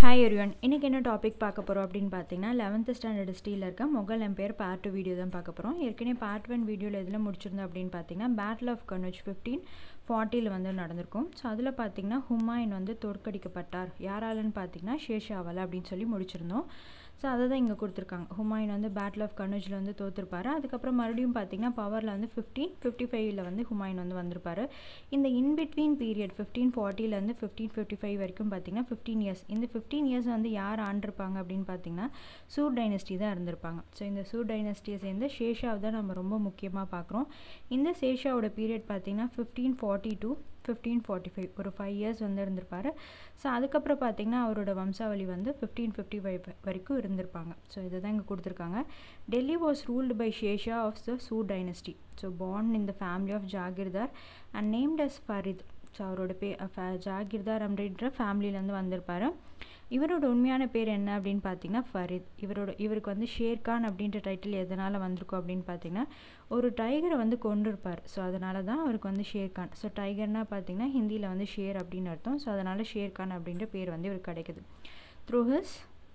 Hi everyone இன்றைக்கி என்ன topic பார்க்க போகிறோம் அப்படின்னு பார்த்தீங்கன்னா லெவன்த்து ஸ்டாண்டர்ட் ஹிஸ்ட்ரியில் இருக்க Mughal empire part two video தான் பார்க்க போகிறோம் ஏற்கனவே பார்ட் ஒன் வீடியோவில் எதில் முடிச்சிருந்தோம் அப்படின்னு பார்த்தீங்கன்னா பேட்டில் ஆஃப் கனோஜ் ஃபிஃப்டீன் ஃபார்ட்டியில் வந்து நடந்திருக்கும் ஸோ அதில் பார்த்தீங்கன்னா ஹுமாயூன் வந்து தோற்கடிக்கப்பட்டார் யாராலன்னு பார்த்தீங்கன்னா ஷேஷாவால் அப்படின்னு சொல்லி முடிச்சிருந்தோம் ஸோ அதை தான் இங்கே கொடுத்துருக்காங்க ஹுமாயூன் வந்து பேட்டில் ஆஃப் கனோஜில் வந்து தோற்றுருப்பாரு அதுக்கப்புறம் மறுபடியும் பார்த்தீங்கன்னா பவரில் வந்து ஃபிஃப்டீன் ஃபிஃப்டி ஃபைவ்ல வந்து ஹுமாயூன் வந்து வந்திருப்பாரு இந்த இன்பிட்வீன் பீரியட் ஃபிஃப்டீன் ஃபார்ட்டிலேருந்து ஃபிஃப்டீன் ஃபிஃப்டி ஃபைவ் வரைக்கும் பார்த்தீங்கன்னா ஃபிஃப்டீன் இயர்ஸ் இந்த ஃபிஃப்டீன் இயர்ஸ் வந்து யார் ஆண்டிருப்பாங்க அப்படின்னு பார்த்தீங்கன்னா சூர் டைனஸ்டி தான் இருந்திருப்பாங்க ஸோ இந்த சூர் டைனஸ்டியை சேர்ந்து ஷேஷாவை தான் நம்ம ரொம்ப முக்கியமாக பார்க்குறோம் இந்த ஷேஷாவோட பீரியட் பார்த்தீங்கன்னா fifteen forty two fifteen forty five ஒரு ஃபைவ் இயர்ஸ் வந்து இருந்திருப்பாரு ஸோ அதுக்கப்புறம் பார்த்தீங்கன்னா அவரோட வம்சாவளி வந்து ஃபிஃப்டீன் ஃபிஃப்டி ஃபைவ் வரைக்கும் இருந்திருப்பாங்க ஸோ இதை தான் இங்கே கொடுத்துருக்காங்க டெல்லி வாஸ் ரூல்டு பை ஷேஷா of the Sur dynasty so born in the family of jagirdar and named as Farid so அவரோட பே ஜாகிர்தார் அப்படின்ற ஃபேமிலியிலேருந்து வந்திருப்பார் இவரோட உண்மையான பேர் என்ன அப்படின்னு பார்த்தீங்கன்னா ஃபரித் இவரோட இவருக்கு வந்து ஷேர்கான் அப்படின்ற டைட்டில் எதனால் வந்திருக்கும் அப்படின்னு பார்த்தீங்கன்னா ஒரு டைகரை வந்து கொண்டு இருப்பார் ஸோ அதனால தான் அவருக்கு வந்து ஷேர்கான் ஸோ டைகர்னால் பார்த்தீங்கன்னா ஹிந்தியில் வந்து ஷேர் அப்படின்னு அர்த்தம் ஸோ அதனால் ஷேர்கான் அப்படின்ற பேர் வந்து இவருக்கு கிடைக்குது through his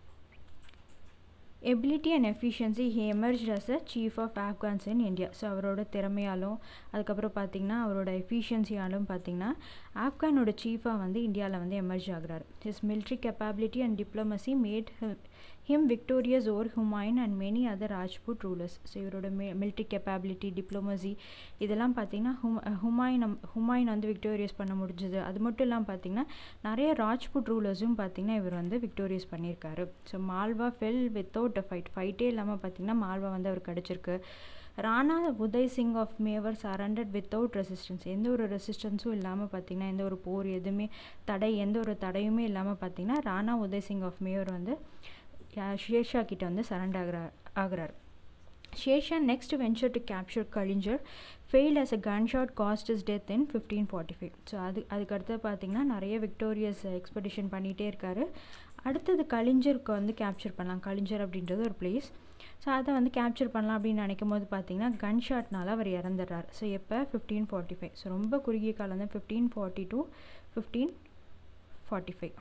ability and efficiency he emerge as a chief of Afghans in India so அவரோட திறமையாலும் அதுக்கப்புறம் பார்த்திங்கன்னா அவரோட எஃபிஷியன்சியாலும் பார்த்திங்கன்னா ஆப்கானோட சீஃபாக வந்து இந்தியாவில் வந்து எமர்ஜ் ஆகிறார் his military capability and diplomacy made him victorious over Humayun and many other Rajput rulers so இவரோட மே மிலிட்ரி கெப்பாபிலிட்டி டிப்ளமசி இதெல்லாம் பார்த்திங்கன்னா ஹும் ஹுமாயூன் ஹுமாயூன் வந்து விக்டோரியஸ் பண்ண முடிஞ்சது அது மட்டும் இல்லாமல் பார்த்திங்கன்னா நிறைய ராஜ்புட் ரூலர்ஸும் பார்த்திங்கன்னா இவர் வந்து விக்டோரியஸ் பண்ணியிருக்காரு so Malwa fell without a fight ஃபைட்டே இல்லாமல் பார்த்திங்கன்னா மால்வா வந்து அவர் கிடச்சிருக்கு Rana Uday Singh of Mewar surrendered without resistance எந்த ஒரு ரெசிஸ்டன்ஸும் இல்லாமல் பார்த்திங்கன்னா எந்த ஒரு போர் எதுவுமே தடை எந்த ஒரு தடையுமே இல்லாமல் பார்த்திங்கன்னா ராணா உதய் சிங் ஆஃப் மேவர் வந்து ஷேர்ஷா கிட்ட வந்து சரண்டர் ஆகிறார் ஆகிறார் Sher Shah next venture to capture Kalinjar fail as a gun shot caused his death in fifteen forty five so அது அதுக்கடுத்து பார்த்திங்கன்னா நிறைய விக்டோரியஸ் எக்ஸ்பெடிஷன் பண்ணிகிட்டே இருக்கார் அடுத்தது கலிஞ்சருக்கு வந்து கேப்சர் பண்ணலாம் கலிஞ்சர் அப்படின்றது ஒரு பிளேஸ் ஸோ அதை வந்து கேப்சர் பண்ணலாம் அப்படின்னு நினைக்கும் போது பார்த்தீங்கன்னா கன் ஷாட்னால அவர் இறந்துடுறார் ஸோ எப்போ ஃபிஃப்டீன் ஃபார்ட்டி ஃபைவ் ஸோ ரொம்ப குறுகிய காலம் தான் fifteen forty two fifteen forty five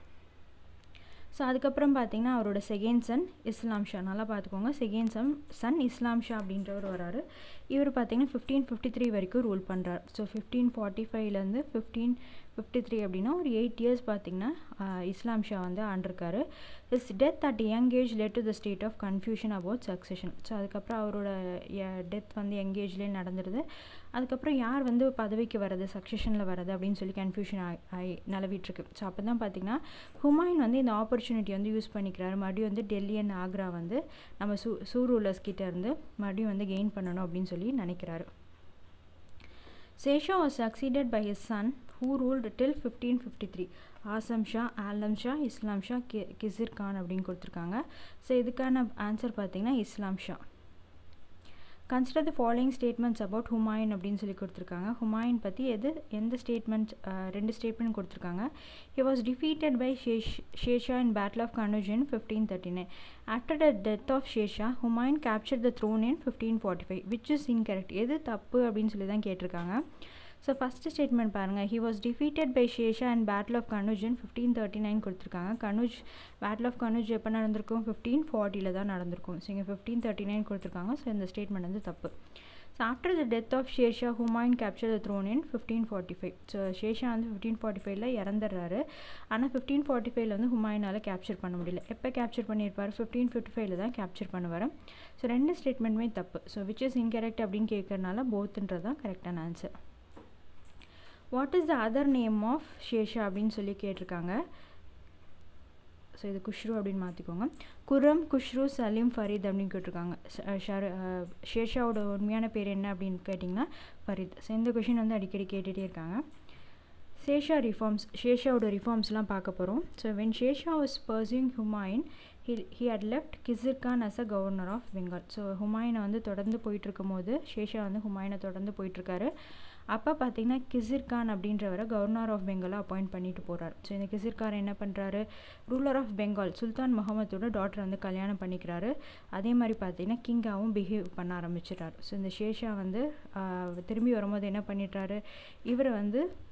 so அதுக்கப்புறம் பார்த்தீங்கன்னா அவரோட செகண்ட் சன் இஸ்லாம் ஷா நல்லா பார்த்துக்கோங்க second son son Islam Shah அப்படின்றவர் வராரு இவர் பார்த்தீங்கன்னா ஃபிஃப்டீன் ஃபிஃப்டி த்ரீ வரைக்கும் ரூல் பண்ணுறார் ஸோ ஃபிஃப்டீன் ஃபார்ட்டி ஃபைவ்லேருந்து ஃபிஃப்டீன் ஃபிஃப்டி த்ரீ அப்படின்னா ஒரு எயிட் இயர்ஸ் பார்த்தீங்கன்னா இஸ்லாம் ஷா வந்து ஆண்டிருக்காரு his death at young age let to the state of confusion about succession so அதுக்கப்புறம் அவரோட டெத் வந்து யங் ஏஜ்லேயே நடந்துருது அதுக்கப்புறம் யார் வந்து பதவிக்கு வர்றது சக்சஷனில் வர்றது அப்படின்னு சொல்லி கன்ஃபியூஷன் ஆகி நிலவிட்டுருக்கு ஸோ அப்போ தான் பார்த்தீங்கன்னா ஹுமாயூன் வந்து இந்த ஆப்பர்ச்சுனிட்டி வந்து யூஸ் பண்ணிக்கிறாரு மறுபடியும் வந்து டெல்லி அண்ட் ஆக்ரா வந்து நம்ம சூ சூரூலர்ஸ் கிட்ட இருந்து மறுபடியும் வந்து கெயின் பண்ணணும் அப்படின்னு சொல்லி நினைக்கிறாரு Sesha was succeeded by his son who ruled till fifteen fifty three awesome Shah ஆலம் ஷா இஸ்லாம் ஷா கி கிசிர் கான் அப்படின்னு கொடுத்துருக்காங்க ஸோ இதுக்கான ஆன்சர் பார்த்தீங்கன்னா Islam Shah consider the following statements about Humayun அப்படின்னு சொல்லி கொடுத்துருக்காங்க ஹுமாயூன் பற்றி எது எந்த ஸ்டேட்மெண்ட் ரெண்டு ஸ்டேட்மெண்ட் கொடுத்துருக்காங்க he was defeated by ஷேஷ் ஷேஷா in battle of Kannauj in fifteen thirty nine after the death of ஷேஷா Humayun capture the throne in fifteen forty five which is incorrect எது தப்பு அப்படின்னு சொல்லி தான் கேட்டிருக்காங்க ஸோ ஃபஸ்ட்டு ஸ்டேட்மெண்ட் பாருங்கள் he was defeated by ஷேஷா and battle of கனுஜ் in fifteen thirty nine கொடுத்துருக்காங்க கனுஜ் battle of கனுஜ் எப்போ நடந்திருக்கும் ஃபிஃப்டீன் ஃபார்ட்டியில் தான் நடந்திருக்கும் ஸோ இங்கே ஃபிஃப்டீன் தேர்ட்டி நைன் கொடுத்துருக்காங்க ஸோ இந்த ஸ்டேட்மெண்ட் வந்து தப்பு so after the death of ஷேஷா Humayun capture the throne in fifteen forty five so ஷேஷா வந்து ஃபிஃப்டீன் ஃபார்ட்டி ஃபைவ்ல இறந்துடுறாரு ஆனால் ஃபிஃப்டீன் ஃபார்ட்டி ஃபைவ்ல வந்து ஹுமாயூனால் கேப்சர் பண்ண முடியல எப்போ கேப்சர் பண்ணியிருப்பார் ஃபிஃப்டீன் ஃபிஃப்டி ஃபைவ்ல தான் கேப்சர் பண்ணுவார் ஸோ ரெண்டு ஸ்டேட்மெண்ட்டுமே தப்பு ஸோ விச் இஸ் இன்கரெக்ட் அப்படின்னு கேட்கறனால போத்துன்றது தான் கரெக்டான answer what is the other name of ஷேஷா அப்படின்னு சொல்லி கேட்டிருக்காங்க ஸோ இது குஷ்ரு அப்படின்னு மாற்றிக்கோங்க குரம் குஷ்ரு சலீம் ஃபரீத் அப்படின்னு கேட்டிருக்காங்க ஷேஷாவோட உண்மையான பேர் என்ன அப்படின்னு கேட்டிங்கன்னா ஃபரீத் ஸோ இந்த கொஷின் வந்து அடிக்கடி கேட்டுகிட்டே இருக்காங்க ஷேஷா ரிஃபார்ம்ஸ் ஷேஷாவோட ரிஃபார்ம்ஸ்லாம் பார்க்க போகிறோம் ஸோ வென் ஷேஷா was pursuing Humayun he he had left Khizr Khan as a governor of Bengal so ஹுமாயூனை வந்து தொடர்ந்து போயிட்டுருக்கும் போது ஷேஷா வந்து ஹுமாயூனை தொடர்ந்து போயிட்டுருக்காரு அப்போ பார்த்தீங்கன்னா கிசிர் கான் அப்படின்றவரை கவர்னர் ஆஃப் பெங்காலை அப்பாயிண்ட் பண்ணிட்டு போகிறார் ஸோ இந்த கிசிர் கான் என்ன பண்ணுறாரு ரூலர் ஆஃப் பெங்கால் சுல்தான் முகமதோட டாட்டர் வந்து கல்யாணம் பண்ணிக்கிறாரு அதே மாதிரி பார்த்தீங்கன்னா கிங்காவும் பிஹேவ் பண்ண ஆரம்பிச்சிட்டார் ஸோ இந்த ஷேஷா வந்து திரும்பி வரும்போது என்ன பண்ணிட்டாரு இவரை வந்து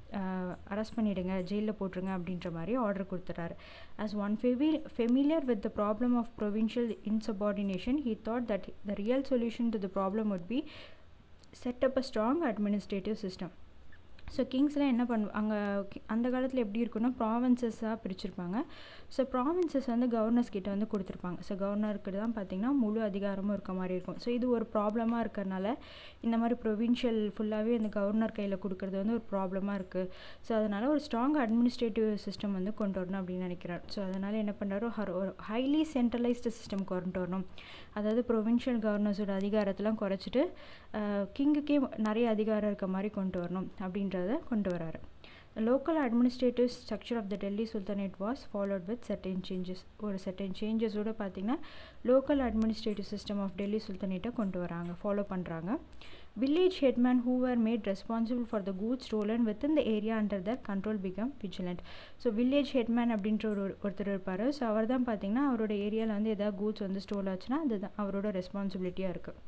அரெஸ்ட் பண்ணிவிடுங்க ஜெயிலில் போட்டுருங்க அப்படின்ற மாதிரி ஆர்டர் கொடுத்துறாரு ஆஸ் ஒன் ஃபெவி familiar with the problem of provincial insubordination he thought that the real solution to the problem would be set up a strong administrative system so கிங்ஸ்லாம் என்ன பண்ணுவ அங்கே அந்த காலத்தில் எப்படி இருக்குன்னா ப்ராவின்சஸாக பிரிச்சிருப்பாங்க ஸோ ப்ராவின்சஸ் வந்து கவர்னர்ஸ் கிட்ட வந்து கொடுத்துருப்பாங்க ஸோ கவர்னருக்கு தான் பார்த்திங்கன்னா முழு அதிகாரமும் இருக்க மாதிரி இருக்கும் ஸோ இது ஒரு ப்ராப்ளமாக இருக்கிறனால இந்த மாதிரி ப்ரொவின்ஷியல் ஃபுல்லாகவே அந்த கவர்னர் கையில் கொடுக்குறது வந்து ஒரு ப்ராப்ளமாக இருக்குது ஸோ அதனால் ஒரு ஸ்ட்ராங் அட்மினிஸ்ட்ரேட்டிவ் சிஸ்டம் வந்து கொண்டு வரணும் அப்படின்னு நினைக்கிறார் ஸோ அதனால் என்ன பண்ணுறாரு ஒரு ஹைலி சென்ட்ரலைஸ்டு சிஸ்டம் கொண்டு வரணும் அதாவது ப்ரொவின்ஷியல் கவர்னர்ஸோட அதிகாரத்தெல்லாம் குறைச்சிட்டு கிங்குக்கே நிறைய அதிகாரம் இருக்க மாதிரி கொண்டு வரணும் அப்படின்றத கொண்டு வராரு local administrative structure of the Delhi Sultanate was followed with certain changes ஒரு செர்டைன் சேஞ்சஸோடு பார்த்திங்கன்னா local administrative system of Delhi சுல்தானேட்டை கொண்டு வராங்க ஃபாலோ பண்ணுறாங்க village headman who are made responsible for the goods stolen with இந்த area under their control become vigilant so village headman அப்படின்ற ஒரு ஒருத்தர் இருப்பார் ஸோ அவர் தான் பார்த்திங்கன்னா அவரோட ஏரியாவில் வந்து எதாவது கூட்ஸ் வந்து ஸ்டோல் ஆச்சுன்னா அது அவரோட ரெஸ்பான்சிபிலிட்டியாக இருக்குது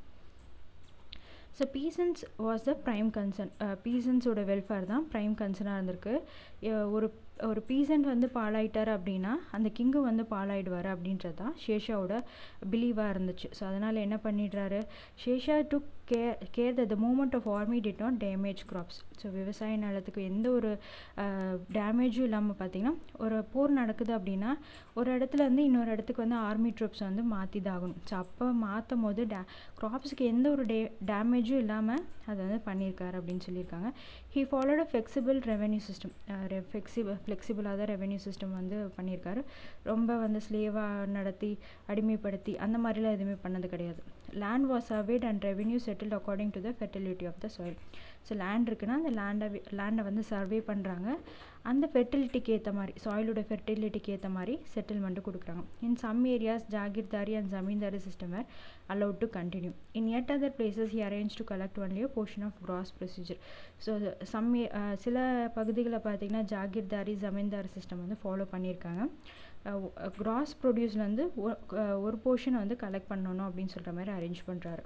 so peasants was the prime concern பீசன்ஸோட வெல்ஃபேர் தான் ப்ரைம் கன்சர்னாக இருந்திருக்கு ஒரு ஒரு பீசன்ட் வந்து பாலாயிட்டார் அப்படின்னா அந்த கிங்கு வந்து பாலாயிடுவார் அப்படின்றது தான் ஷேஷாவோட பிலீவாக இருந்துச்சு ஸோ அதனால் என்ன பண்ணிடுறாரு ஷேஷா to care care the movement of army did not damage crops so விவசாய நிலத்துக்கு எந்த ஒரு டேமேஜும் இல்லாமல் பார்த்திங்கன்னா ஒரு போர் நடக்குது அப்படின்னா ஒரு இடத்துல இருந்து இன்னொரு இடத்துக்கு வந்து ஆர்மி ட்ரூப்ஸ் வந்து மாற்றி தான் ஆகணும் ஸோ அப்போ மாற்றும் போது டே க்ராப்ஸுக்கு எந்த ஒரு டே டேமேஜும் இல்லாமல் அதை வந்து பண்ணியிருக்காரு அப்படின்னு சொல்லியிருக்காங்க he followed flexible revenue system flexible ஃப்ளெக்சிபிளாக தான் ரெவென்யூ சிஸ்டம் வந்து பண்ணியிருக்காரு ரொம்ப வந்து ஸ்லேவாக நடத்தி அடிமைப்படுத்தி அந்த மாதிரிலாம் எதுவுமே பண்ணது கிடையாது land was surveyed and revenue settled according to the fertility of the soil so land இருக்குன்னா அந்த லேண்டை லேண்டை வந்து சர்வே பண்ணுறாங்க அந்த ஃபெர்டிலிட்டிக்கு ஏற்ற மாதிரி சாயிலோட ஃபெர்டிலிட்டிக்கு ஏற்ற மாதிரி செட்டில்மெண்ட்டு கொடுக்குறாங்க in some areas jagirdari and zamindari system where allowed to continue in எட் other places he arrange to collect only portion of gross procedure so some சில பகுதிகளில் பார்த்திங்கன்னா ஜாகிர்தாரி ஜமீன்தாரி சிஸ்டம் வந்து ஃபாலோ பண்ணியிருக்காங்க கிராஸ் ப்ரொடியூஸில் வந்து ஒரு போர்ஷன் வந்து கலெக்ட் பண்ணணும் அப்படின்னு சொல்கிற மாதிரி அரேஞ்ச் பண்ணுறாரு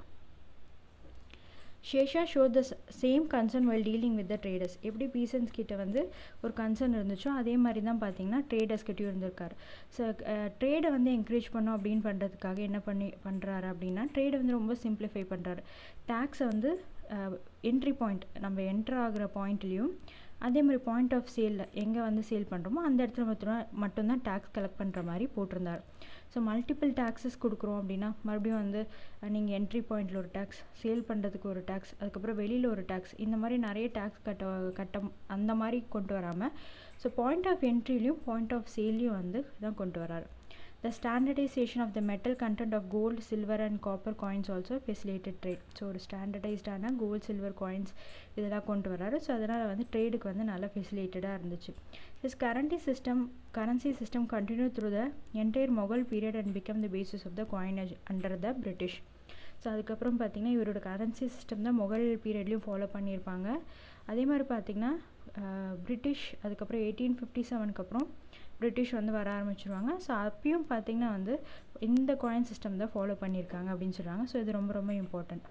ஷேஷா so the same concern well dealing with the traders எப்படி பீசன்ஸ் கிட்ட வந்து ஒரு கன்சர்ன் இருந்துச்சோ அதே மாதிரி தான் பார்த்தீங்கன்னா ட்ரேடர்ஸ் கிட்டேயும் இருந்திருக்காரு ஸோ ட்ரேடை வந்து என்கரேஜ் பண்ணோம் அப்படின்னு பண்ணுறதுக்காக என்ன பண்ணி பண்ணுறாரு அப்படின்னா ட்ரேடை வந்து ரொம்ப சிம்பிளிஃபை பண்ணுறாரு டேக்ஸை வந்து என்ட்ரி பாயிண்ட் நம்ம என்ட்ரு ஆகிற பாயிண்ட்லேயும் அதே மாதிரி பாயிண்ட் ஆஃப் சேலில் எங்கே வந்து சேல் பண்ணுறோமோ அந்த இடத்துல மட்டும் மட்டும்தான் டேக்ஸ் கலெக்ட் பண்ணுற மாதிரி போட்டிருந்தார் ஸோ மல்டிபிள் டேக்ஸஸ் கொடுக்குறோம் அப்படின்னா மறுபடியும் வந்து நீங்கள் என்ட்ரி பாயிண்டில் ஒரு டேக்ஸ் சேல் பண்ணுறதுக்கு ஒரு டேக்ஸ் அதுக்கப்புறம் வெளியில் ஒரு டேக்ஸ் இந்த மாதிரி நிறைய டேக்ஸ் கட்ட கட்ட அந்த மாதிரி கொண்டு வராமல் ஸோ பாயிண்ட் ஆஃப் என்ட்ரிலையும் பாயிண்ட் ஆஃப் சேல்லையும் வந்து தான் கொண்டு வராரு The standardization of the metal content of gold, silver and copper coins also facilitated trade. So ஒரு ஸ்டாண்டர்டைஸ்டான கோல்ட் சில்வர் காயின்ஸ் இதெல்லாம் கொண்டு வராரு ஸோ அதனால் வந்து ட்ரேடுக்கு வந்து நல்லா ஃபெசிலேட்டடாக இருந்துச்சு this currency system currency system continue through the entire Mughal period and become the basis of the coinage under the British so அதுக்கப்புறம் பார்த்திங்கன்னா இவரோட கரன்சி சிஸ்டம் தான் மொகல் பீரியட்லேயும் ஃபாலோ பண்ணியிருப்பாங்க அதே மாதிரி பார்த்திங்கன்னா பிரிட்டிஷ் அதுக்கப்புறம் எயிட்டீன் ஃபிஃப்டி செவனுக்கு அப்புறம் பிரிட்டிஷ் வந்து வர ஆரம்பிச்சிருவாங்க ஸோ அப்பயும் பார்த்திங்கன்னா வந்து இந்த காயின் சிஸ்டம் தான் ஃபாலோ பண்ணியிருக்காங்க அப்படின்னு சொல்கிறாங்க ஸோ இது ரொம்ப ரொம்ப important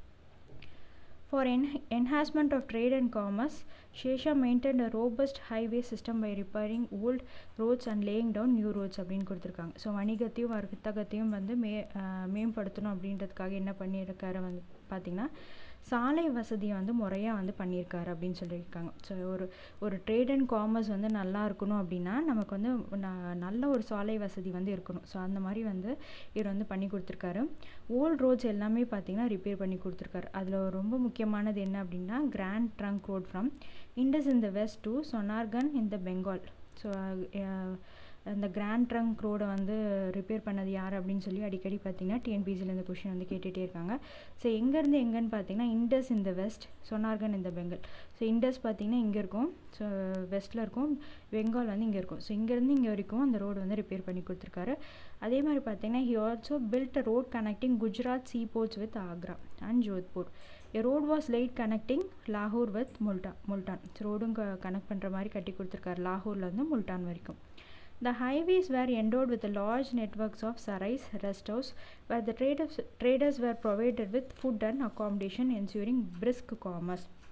For en enhancement of trade and commerce, Shesha maintained a robust highway system by repairing old roads and laying down new roads அப்படின்னு கொடுத்துருக்காங்க ஸோ வணிகத்தையும் வர்த்தகத்தையும் வந்து மே மேம்படுத்தணும் அப்படின்றதுக்காக என்ன பண்ணியிருக்காரு வந்து பார்த்திங்கன்னா சாலை வசதியை வந்து முறையாக வந்து பண்ணியிருக்காரு அப்படின்னு சொல்லியிருக்காங்க ஸோ ஒரு ஒரு ட்ரேட் அண்ட் காமர்ஸ் வந்து நல்லா இருக்கணும் அப்படின்னா நமக்கு வந்து நல்ல ஒரு சாலை வசதி வந்து இருக்கணும் ஸோ அந்த மாதிரி வந்து இவர் வந்து பண்ணி கொடுத்துருக்காரு ஓல்ட் ரோட்ஸ் எல்லாமே பார்த்திங்கன்னா ரிப்பேர் பண்ணி கொடுத்துருக்காரு அதில் ரொம்ப முக்கியமானது என்ன அப்படின்னா Grand Trunk Road from Indus in the west to Sonargaon in the Bengal so அந்த கிராண்ட் ட்ரங்க் ரோடை வந்து ரிப்பேர் பண்ணது யார் அப்படின்னு சொல்லி அடிக்கடி பார்த்தீங்கன்னா டிஎன்பிசியில் இந்த கொஷின் வந்து கேட்டுகிட்டே இருக்காங்க ஸோ எங்கேருந்து எங்கேன்னு பார்த்தீங்கன்னா இண்டஸ் இந்த வெஸ்ட் சொனார்கன் இந்த பெங்கால் ஸோ இண்டஸ் பார்த்தீங்கன்னா இங்கே இருக்கும் ஸோ வெஸ்ட்டில் இருக்கும் பெங்கால் வந்து இங்கே இருக்கும் ஸோ இங்கேருந்து இங்கே வரைக்கும் அந்த ரோடு வந்து ரிப்பேர் பண்ணி கொடுத்துருக்காரு அதே மாதிரி பார்த்தீங்கன்னா he also built a road connecting Gujarat sea ports with Agra and Jodhpur a road was laid connecting லாகூர் வித் முல்டான் முல்டான் ரோடும் கனெக்ட் பண்ணுற மாதிரி கட்டி கொடுத்துருக்காரு லாகூர்லேருந்து முல்டான் வரைக்கும் The highways were endowed with large networks of sarais, rest house, where the traders, traders were provided with food and accommodation, ensuring brisk commerce.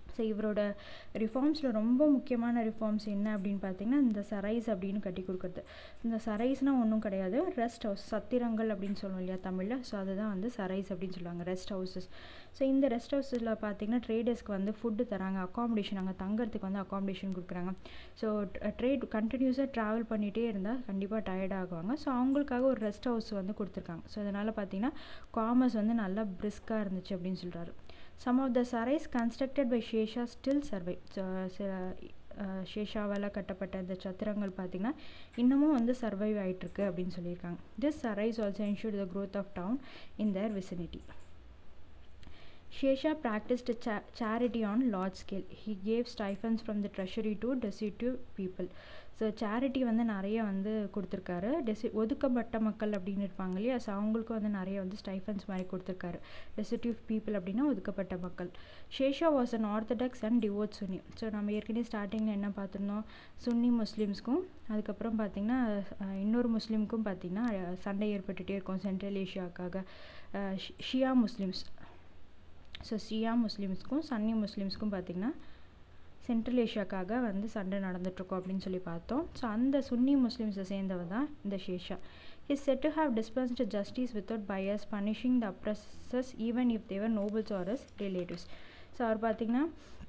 So இவரோட ரிஃபார்ம்ஸில் ரொம்ப முக்கியமான ரிஃபார்ம்ஸ் என்ன அப்படின்னு பார்த்தீங்கன்னா இந்த சரைஸ் அப்படின்னு கட்டி கொடுக்குறது இந்த சரைஸ்னால் ஒன்றும் கிடையாது ரெஸ்ட் ஹவுஸ் சத்திரங்கள் அப்படின்னு சொல்லுவோம் இல்லையா தமிழில் ஸோ அதுதான் வந்து சரைஸ் அப்படின்னு சொல்லுவாங்க ரெஸ்ட் ஹவுசஸ் ஸோ இந்த ரெஸ்ட் ஹவுஸில் பார்த்தீங்கன்னா ட்ரேடர்ஸ்க்கு வந்து ஃபுட்டு தராங்க அக்காமடேஷன் அங்கே தங்கறதுக்கு வந்து அக்காமடேஷன் கொடுக்குறாங்க ஸோ ட்ரேட் கண்டினியூஸாக ட்ராவல் பண்ணிகிட்டே இருந்தால் கண்டிப்பாக டயர்ட் ஆகுவாங்க ஸோ அவங்களுக்காக ஒரு ரெஸ்ட் ஹவுஸ் வந்து கொடுத்துருக்காங்க ஸோ அதனால் பார்த்தீங்கன்னா காமர்ஸ் வந்து நல்லா பிரிஸ்காக இருந்துச்சு அப்படின்னு சொல்கிறாரு some of the sarais constructed by ஷேஷா ஸ்டில் சர்வை ஷேஷாவால் கட்டப்பட்ட இந்த சத்திரங்கள் பார்த்திங்கன்னா இன்னமும் வந்து சர்வைவ் ஆகிட்டுருக்கு அப்படின்னு சொல்லியிருக்காங்க this sarais also ensure the growth of town in their vicinity Shesha practiced cha- charity on large scale. He gave stipends from the treasury to destitute people. So charity வந்து நிறைய வந்து கொடுத்துருக்காரு டெசி ஒதுக்கப்பட்ட மக்கள் அப்படின்னு இருப்பாங்க இல்லையா ஸோ அவங்களுக்கும் வந்து நிறைய வந்து ஸ்டைஃபன்ஸ் மாதிரி கொடுத்துருக்காரு டெசிட்டிவ் பீப்புள் அப்படின்னா ஒதுக்கப்பட்ட மக்கள் ஷேஷா was an orthodox and devout Sunni so நம்ம ஏற்கனவே ஸ்டார்டிங்கில் என்ன பார்த்துருந்தோம் சுன்னி முஸ்லீம்ஸ்க்கும் அதுக்கப்புறம் பார்த்திங்கன்னா இன்னொரு முஸ்லீமுக்கும் பார்த்திங்கன்னா சண்டை ஏற்பட்டுகிட்டே இருக்கும் சென்ட்ரல் ஏஷியாவுக்காக ஷியா முஸ்லீம்ஸ் ஸோ ஷியா முஸ்லீம்ஸ்க்கும் சன்னி முஸ்லீம்ஸ்க்கும் பார்த்திங்கன்னா சென்ட்ரல் ஏஷியாக்காக வந்து சண்டை நடந்துட்டுருக்கோம் அப்படின்னு சொல்லி பார்த்தோம் ஸோ அந்த சுன்னி முஸ்லீம்ஸை சேர்ந்தவ தான் இந்த ஷேஷா is said to have dispensed justice without bias punishing the oppressors even if they were nobles or his relatives so அவர் பார்த்திங்கன்னா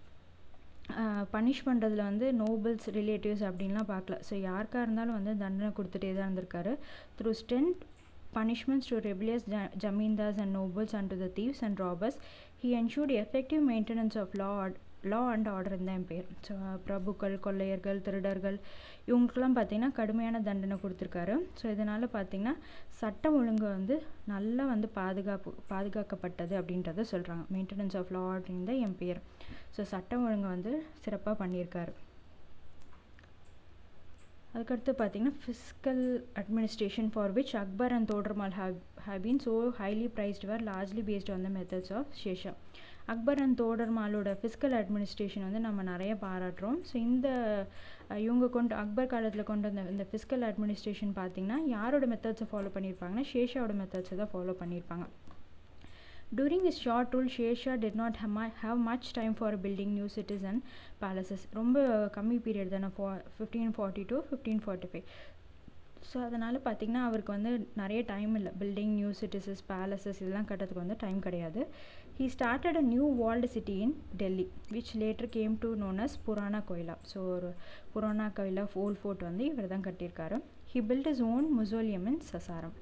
பனிஷ் பண்ணுறதுல வந்து நோபல்ஸ் ரிலேட்டிவ்ஸ் அப்படின்லாம் பார்க்கல ஸோ யாருக்காக இருந்தாலும் வந்து தண்டனை கொடுத்துட்டே தான் இருந்திருக்காரு through stern punishments to rebellious jamindars and nobles and to the thieves and robbers, he ensured effective maintenance of law law and order இந்த எம்பையர் ஸோ பிரபுக்கள் கொள்ளையர்கள் திருடர்கள் இவங்களுக்கெல்லாம் பார்த்திங்கன்னா கடுமையான தண்டனை கொடுத்துருக்காரு ஸோ இதனால் பார்த்திங்கன்னா சட்டம் ஒழுங்கு வந்து நல்லா வந்து பாதுகாப்பு பாதுகாக்கப்பட்டது அப்படின்றத சொல்கிறாங்க மெயின்டெனன்ஸ் ஆஃப் லா ஆர்டர் இந்த எம்பையர் ஸோ சட்டம் ஒழுங்கு வந்து சிறப்பாக பண்ணியிருக்காரு அதுக்கடுத்து பார்த்தீங்கன்னா fiscal administration for which Akbar and Todarmal have have been so highly praised was largely based on the methods of ஷேஷா அக்பர் அண்ட் தோடர்மாலோட ஃபிஸ்கல் அட்மினிஸ்ட்ரேஷன் வந்து நம்ம நிறைய பாராட்டுறோம் ஸோ இந்த இவங்க கொண்டு அக்பர் காலத்தில் கொண்டு வந்த இந்த ஃபிஸ்கல் அட்மினிஸ்ட்ரேஷன் பார்த்திங்கன்னா யாரோட மெத்தட்ஸை ஃபாலோ பண்ணியிருப்பாங்கன்னா ஷேஷாவோட மெத்தட்ஸை தான் ஃபாலோ பண்ணியிருப்பாங்க During his short rule, Shesha did not have much time for building new cities and palaces. ரொம்ப கம்மி பீரியட் தானே ஃபோ fifteen forty two fifteen forty five so அதனால் பார்த்திங்கன்னா அவருக்கு வந்து நிறைய டைம் இல்லை பில்டிங் நியூ சிட்டிஸஸ் பேலசஸ் இதெல்லாம் கட்டுறதுக்கு வந்து டைம் கிடையாது he started a new walled city in Delhi which later came to known as Purana Qila so ஒரு புராணா கோயிலா ஓல் ஃபோர்ட் வந்து இவர் தான் கட்டியிருக்காரு he built his own mausoleum in Sasaram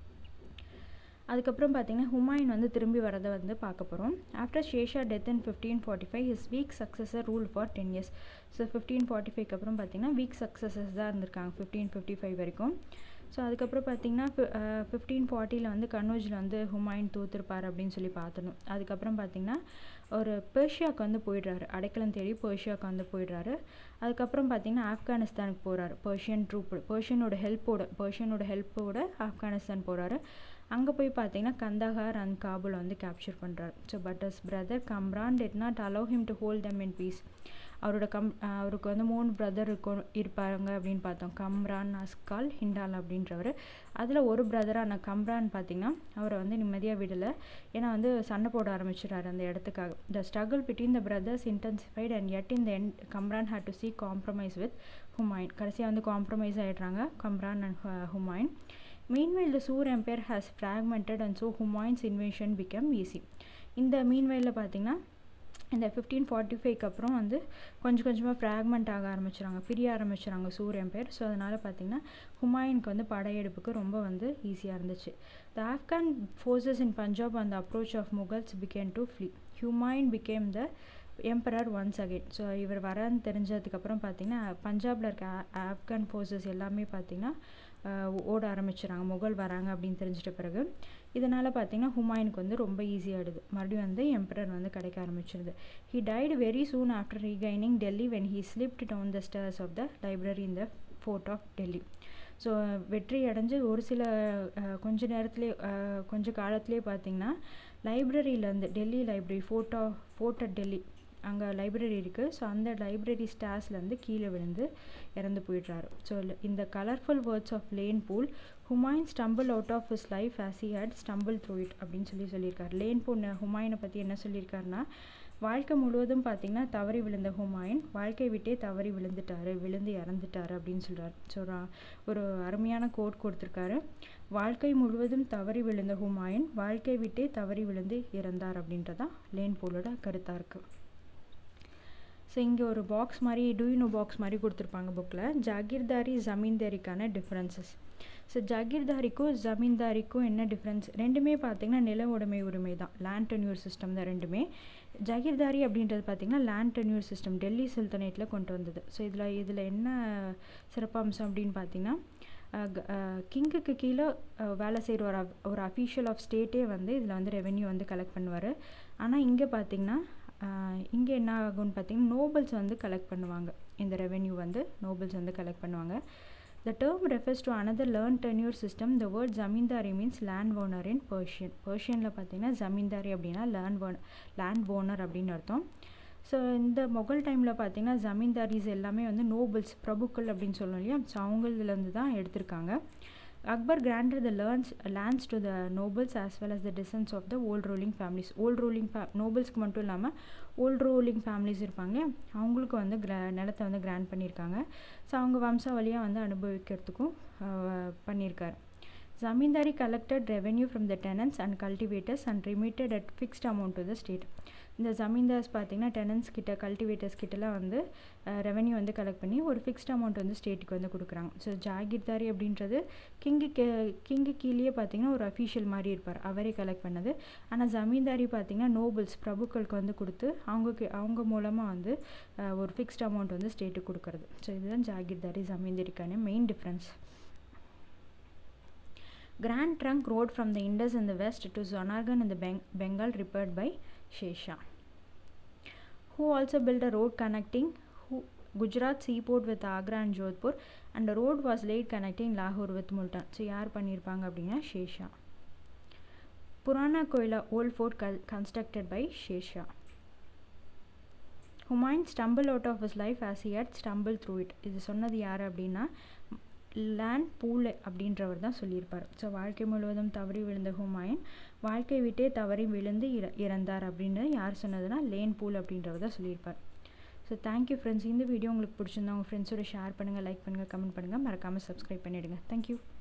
அதுக்கப்புறம் பார்த்தீங்கன்னா ஹுமாயூன் வந்து திரும்பி வரதை வந்து பார்க்க போகிறோம் ஆஃப்டர் ஷேஷா death in fifteen forty five his weak successor rule for ten years so fifteen forty ஃபைவ்க்கு அப்புறம் பார்த்தீங்கன்னா வீக் சக்ஸஸஸ் தான் இருந்திருக்காங்க ஃபிஃப்டீன் ஃபிஃப்டி ஃபைவ் வரைக்கும் ஸோ அதுக்கப்புறம் பார்த்தீங்கன்னா ஃபிஃப்டீன் ஃபார்ட்டியில் வந்து கன்னோஜில் வந்து ஹுமாயூன் தோத்துருப்பார் அப்படின்னு சொல்லி பார்த்துணும் அதுக்கப்புறம் பார்த்தீங்கன்னா ஒரு பெர்ஷியாவுக்கு வந்து போயிடுறாரு அடைக்கலம் தேடி பெர்ஷியாவுக்கு வந்து போயிடுறாரு அதுக்கப்புறம் பார்த்தீங்கன்னா ஆப்கானிஸ்தானுக்கு போகிறாரு பெர்ஷியன் ட்ரூப் பெர்ஷியனோட ஹெல்ப்போட பெர்ஷியனோட ஹெல்ப்போட ஆப்கானிஸ்தான் போகிறாரு அங்கே போய் பார்த்தீங்கன்னா கந்தஹார் அண்ட் காபுல் வந்து கேப்சர் பண்ணுறாரு so but his brother Kamran did not allow him to hold them in peace அவரோட கம் அவருக்கு வந்து மூணு பிரதர் இருக்கும் இருப்பாங்க அப்படின்னு பார்த்தோம் கம்ரான் அஸ்கால் ஹிண்டால் அப்படின்றவர் அதில் ஒரு பிரதரான கம்ரான் பார்த்திங்கன்னா அவரை வந்து நிம்மதியாக விடலை ஏன்னா வந்து சண்டை போட ஆரம்பிச்சிடாரு அந்த இடத்துக்காக the struggle between the brothers intensified and எட் in the end Kamran had to see compromise with Humayun கடைசியாக வந்து காம்ப்ரமைஸ் ஆகிடுறாங்க Kamran and Humayun meanwhile the Sur empire has fragmented and so Humayun's invention become easy இந்த மீன்வைலில் பார்த்திங்கன்னா இந்த ஃபிஃப்டீன் ஃபார்ட்டி ஃபைவ்க்கு அப்புறம் வந்து கொஞ்சம் கொஞ்சமாக ஃப்ராக்மெண்ட் ஆக ஆரம்பிச்சிடுறாங்க பிரிய ஆரம்பிச்சிடுறாங்க சூர் எம்பையர் ஸோ அதனால் பார்த்திங்கன்னா ஹுமாயூனுக்கு வந்து படையெடுப்புக்கு ரொம்ப வந்து ஈஸியாக இருந்துச்சு the Afghan forces in Punjab on the approach of Mughals began to flee Humayun became the emperor once again so இவர் வரன்னு தெரிஞ்சதுக்கப்புறம் பார்த்திங்கன்னா பஞ்சாபில் இருக்க ஆப்கான் ஃபோர்ஸஸ் எல்லாமே பார்த்திங்கன்னா ஓட ஆரம்பிச்சிடறாங்க முகல் வராங்க அப்படின்னு தெரிஞ்சிட்ட பிறகு இதனால் பார்த்திங்கன்னா ஹுமாயூனுக்கு வந்து ரொம்ப ஈஸியாகிடுது மறுபடியும் வந்து எம்பரர் வந்து கிடைக்க ஆரம்பிச்சிருது he died very soon after regaining Delhi when he slipped down the stairs of the library in the fort of Delhi so வெற்றி அடைஞ்சு ஒரு சில கொஞ்ச நேரத்துலேயே கொஞ்ச காலத்துலேயே பார்த்திங்கன்னா லைப்ரரியிலேருந்து Delhi library fort of fort at Delhi அங்கே லைப்ரரி இருக்குது ஸோ அந்த லைப்ரரி ஸ்டார்ஸ்லேருந்து கீழே விழுந்து இறந்து போயிடுறாரு ஸோ இந்த colourful words of Lane Poole Humayun stumble out of his life as he had stumble through it அப்படின்னு சொல்லி சொல்லியிருக்காரு லேன் பூல் ஹுமாயூனை பற்றி என்ன சொல்லியிருக்காருன்னா வாழ்க்கை முழுவதும் பார்த்திங்கன்னா தவறி விழுந்த ஹுமாயூன் வாழ்க்கை விட்டே தவறி விழுந்துட்டாரு விழுந்து இறந்துட்டாரு அப்படின்னு சொல்கிறார் ஸோ ஒரு அருமையான கோட் கொடுத்துருக்காரு வாழ்க்கை முழுவதும் தவறி விழுந்த ஹுமாயூன் வாழ்க்கை விட்டே தவறி விழுந்து இறந்தார் அப்படின்றதான் லேன் போலோட கருத்தாக இருக்குது ஸோ இங்கே ஒரு பாக்ஸ் மாதிரி டூயினோ பாக்ஸ் மாதிரி கொடுத்துருப்பாங்க புக்கில் ஜாகிர்தாரி ஜமீன்தாரிக்கான டிஃப்ரென்சஸ் ஸோ ஜாகிர்தாரிக்கும் ஜமீன்தாரிக்கும் என்ன டிஃப்ரென்ஸ் ரெண்டுமே பார்த்திங்கன்னா நில உடைமை உரிமை தான் லேண்ட் டென்யூர் சிஸ்டம் தான் ரெண்டுமே ஜாகிர்தாரி அப்படின்றது பார்த்திங்கன்னா லேண்ட் டென்யூர் சிஸ்டம் டெல்லி சுல்தனேட்டில் கொண்டு வந்தது ஸோ இதில் இதில் என்ன சிறப்பம்சம் அப்படின்னு பார்த்தீங்கன்னா கிங்குக்கு கீழே வேலை செய்கிற ஒரு ஒரு அஃபீஷியல் ஆஃப் ஸ்டேட்டே வந்து இதில் வந்து ரெவென்யூ வந்து கலெக்ட் பண்ணுவார் ஆனால் இங்கே பார்த்திங்கன்னா இங்கே என்ன ஆகும்னு பார்த்தீங்கன்னா நோபல்ஸ் வந்து கலெக்ட் பண்ணுவாங்க இந்த ரெவென்யூ வந்து நோபல்ஸ் வந்து கலெக்ட் பண்ணுவாங்க the term refers to another land tenure system the word zamindari means land owner in Persian பர்ஷியனில் பார்த்தீங்கன்னா ஜமீன்தாரி அப்படின்னா லேண்ட் ஓன் லேண்ட் ஓனர் அப்படின்னு அர்த்தம் ஸோ இந்த மொகல் டைமில் பார்த்தீங்கன்னா ஜமீன்தாரிஸ் எல்லாமே வந்து நோபல்ஸ் பிரபுக்கள் அப்படின்னு சொல்லணும் இல்லையா ஸோ அவங்களதுலேருந்து தான் எடுத்திருக்காங்க Akbar granted the lands lands to the nobles as well as the descendants of the old ruling families old ruling ஃபே நோபல்ஸ்க்கு மட்டும் இல்லாமல் ஓல்ட் ரூலிங் ஃபேமிலிஸ் இருப்பாங்க அவங்களுக்கு வந்து கிரா நிலத்தை வந்து கிராண்ட் பண்ணியிருக்காங்க ஸோ அவங்க வம்சாவளியாக வந்து அனுபவிக்கிறதுக்கும் பண்ணியிருக்காரு zamindari collected revenue from the tenants and cultivators and remitted at fixed amount to the state இந்த ஜமீன்தார்ஸ் பார்த்திங்கன்னா டெனன்ஸ் கிட்ட கல்டிவேட்டர்ஸ் கிட்டலாம் வந்து ரெவென்யூ வந்து கலெக்ட் பண்ணி ஒரு ஃபிக்ஸ்ட் அமௌண்ட் வந்து ஸ்டேட்டுக்கு வந்து கொடுக்குறாங்க ஸோ ஜாகிர்தாரி அப்படின்றது கிங்கு கே கிங்கு கீழே பார்த்திங்கன்னா ஒரு அஃபீஷியல் மாதிரி இருப்பார் அவரே கலெக்ட் பண்ணது ஆனால் ஜமீன்தாரி பார்த்திங்கன்னா நோபல்ஸ் பிரபுக்களுக்கு வந்து கொடுத்து அவங்க அவங்க மூலமாக வந்து ஒரு ஃபிக்ஸ்ட் அமௌண்ட் வந்து ஸ்டேட்டுக்கு கொடுக்குறது ஸோ இதுதான் ஜாகிர்தாரி ஜமீன்தாரிக்கான main difference Grand Trunk Road from the Indus in the west to Zonargan in the Beng Bengal repaired by Shesha. Who also built a road connecting who, Gujarat seaport with Agra and Jodhpur and a road was laid connecting Lahore with Multan. So யார் பண்ணியிருப்பாங்க அப்படின்னா ஷேஷா Purana Qila old fort கல் constructed by ஷேஷா Humayun stumble out of his life as he had stumble through it இது சொன்னது யார் அப்படின்னா லேண்ட் பூல் அப்படின்றவர் தான் சொல்லியிருப்பார் ஸோ வாழ்க்கை முழுவதும் தவறி விழுந்த ஹுமாயூன் வாழ்க்கை விட்டே தவறி விழுந்து இற இறந்தார் அப்படின்னு யார் சொன்னதுன்னா லேன் பூல் அப்படின்றவர் தான் சொல்லியிருப்பார் ஸோ தேங்க்யூ ஃப்ரெண்ட்ஸ் இந்த வீடியோ உங்களுக்கு பிடிச்சிருந்தா உங்கள் ஃப்ரெண்ட்ஸோட ஷேர் பண்ணுங்கள் லைக் பண்ணுங்கள் கமெண்ட் பண்ணுங்கள் மறக்காமல் சப்ஸ்கிரைப் பண்ணிவிடுங்க தேங்க்யூ